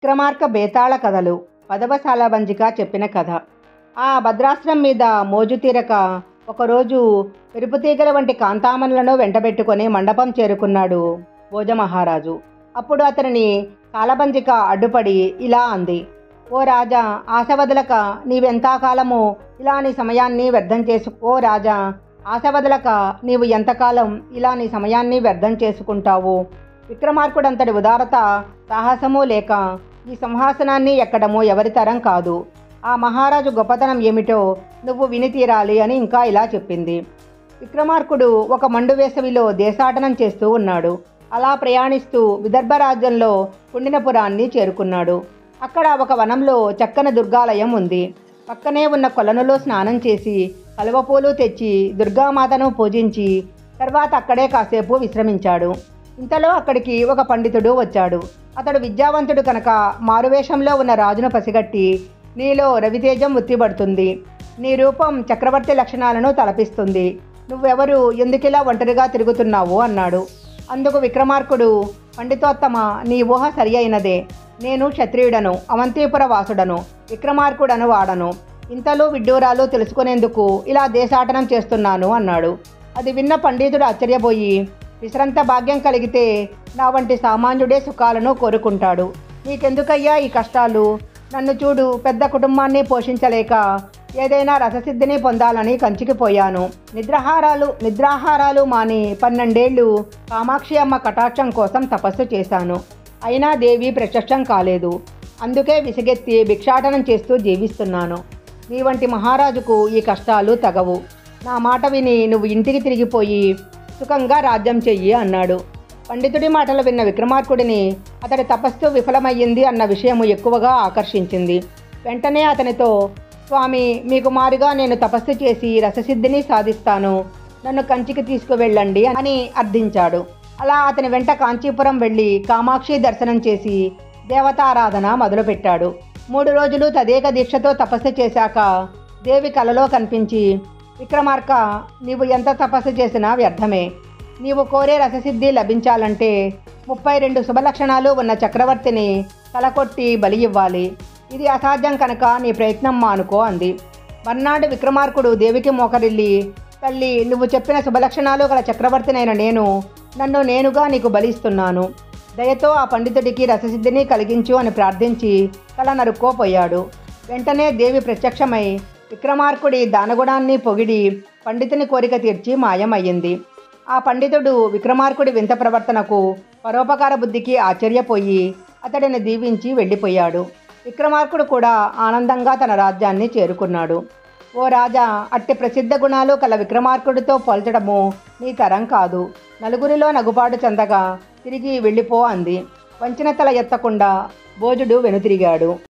విక్రమార్క బేతాళ కథలు పదవ శాలబంజిక చెప్పిన కథ ఆ భద్రాశ్రం మీద మోజు తీరక ఒకరోజు పెరుపుతీగల వంటి కాంతామణులను వెంటబెట్టుకొని మండపం చేరుకున్నాడు భోజమహారాజు అప్పుడు అతనిని కాలబంజిక అడ్డుపడి ఇలా అంది ఓ రాజా ఆశ వదలక నీవెంతకాలము ఇలా నీ సమయాన్ని వ్యర్థం చేసు ఓ రాజా ఆశ వదలక నీవు ఎంతకాలం ఇలా నీ సమయాన్ని వ్యర్థం చేసుకుంటావు విక్రమార్కుడంతటి ఉదారత సాహసము లేక ఈ సింహాసనాన్ని ఎక్కడమో ఎవరి తరం కాదు ఆ మహారాజు గొప్పతనం ఏమిటో నువ్వు విని తీరాలి అని ఇంకా ఇలా చెప్పింది విక్రమార్కుడు ఒక మండు వేసవిలో దేశాటనం చేస్తూ ఉన్నాడు అలా ప్రయాణిస్తూ విదర్భ రాజ్యంలో కుండినపురాన్ని చేరుకున్నాడు అక్కడ ఒక వనంలో చక్కని దుర్గాలయం ఉంది పక్కనే ఉన్న కొలనులో స్నానం చేసి కలువపూలు తెచ్చి దుర్గామాతను పూజించి తర్వాత అక్కడే కాసేపు విశ్రమించాడు ఇంతలో అక్కడికి ఒక పండితుడు వచ్చాడు అతడు విద్యావంతుడు కనుక మారువేషంలో ఉన్న రాజును పసిగట్టి నీలో రవితేజం ఉత్తిపడుతుంది నీ రూపం చక్రవర్తి లక్షణాలను తలపిస్తుంది నువ్వెవరు ఎందుకిలా ఒంటరిగా తిరుగుతున్నావు అన్నాడు అందుకు విక్రమార్కుడు పండితోత్తమ నీ ఊహ సరి అయినదే నేను క్షత్రియుడను అవంతిపుర వాసుడను విక్రమార్కుడను వాడను ఇంతలో విడ్డూరాలు తెలుసుకునేందుకు ఇలా దేశాటనం చేస్తున్నాను అన్నాడు అది విన్న పండితుడు ఆశ్చర్యపోయి విశ్రంత భాగ్యం కలిగితే నా వంటి సామాన్యుడే సుఖాలను కోరుకుంటాడు నీకెందుకయ్యా ఈ కష్టాలు నన్ను చూడు పెద్ద కుటుంబాన్ని పోషించలేక ఏదైనా రససిద్ధిని పొందాలని కంచికి పోయాను నిద్రాహారాలు నిద్రాహారాలు మాని పన్నెండేళ్లు కామాక్షి అమ్మ కటాక్షం కోసం తపస్సు చేశాను అయినా దేవి ప్రత్యక్షం కాలేదు అందుకే విసిగెత్తి భిక్షాటనం చేస్తూ జీవిస్తున్నాను నీ వంటి మహారాజుకు ఈ కష్టాలు తగవు నా మాట విని నువ్వు ఇంటికి తిరిగిపోయి సుఖంగా రాజ్యం చెయ్యి అన్నాడు పండితుడి మాటలు విన్న విక్రమార్కుడిని అతడి తపస్సు విఫలమయ్యింది అన్న విషయము ఎక్కువగా ఆకర్షించింది వెంటనే అతనితో స్వామి మీకు మారుగా నేను తపస్సు చేసి రససిద్ధిని సాధిస్తాను నన్ను కంచికి తీసుకువెళ్ళండి అని అర్థించాడు అలా అతని వెంట కాంచీపురం వెళ్ళి కామాక్షి దర్శనం చేసి దేవతారాధన మొదలుపెట్టాడు మూడు రోజులు తదేక దీక్షతో తపస్సు చేశాక దేవి కలలో కనిపించి విక్రమార్క నీవు ఎంత తపస్సు చేసినా వ్యర్థమే నీవు కోరే రససిద్ధి లభించాలంటే ముప్పై రెండు శుభలక్షణాలు ఉన్న చక్రవర్తిని తలకొట్టి బలి ఇవ్వాలి ఇది అసాధ్యం కనుక నీ ప్రయత్నం మానుకో అంది మర్నాడు విక్రమార్కుడు దేవికి మోకరిల్లి తల్లి నువ్వు చెప్పిన శుభలక్షణాలు గల చక్రవర్తినైన నేను నన్ను నేనుగా నీకు బలిస్తున్నాను దయతో ఆ పండితుడికి రససిద్ధిని కలిగించు అని ప్రార్థించి తల నరుక్కోపోయాడు వెంటనే దేవి ప్రత్యక్షమై విక్రమార్కుడి దానగుణాన్ని పొగిడి పండితుని కోరిక తీర్చి మాయమయ్యింది ఆ పండితుడు విక్రమార్కుడి వింత ప్రవర్తనకు పరోపకార బుద్ధికి ఆశ్చర్యపోయి అతడిని దీవించి వెళ్ళిపోయాడు విక్రమార్కుడు కూడా ఆనందంగా తన రాజ్యాన్ని చేరుకున్నాడు ఓ రాజా అట్టి ప్రసిద్ధ గుణాలు కల విక్రమార్కుడితో పోల్చడము నీ తరం కాదు నలుగురిలో నగుపాటు చెందగా తిరిగి వెళ్ళిపో అంది వంచిన తల ఎత్తకుండా భోజుడు వెనుతిరిగాడు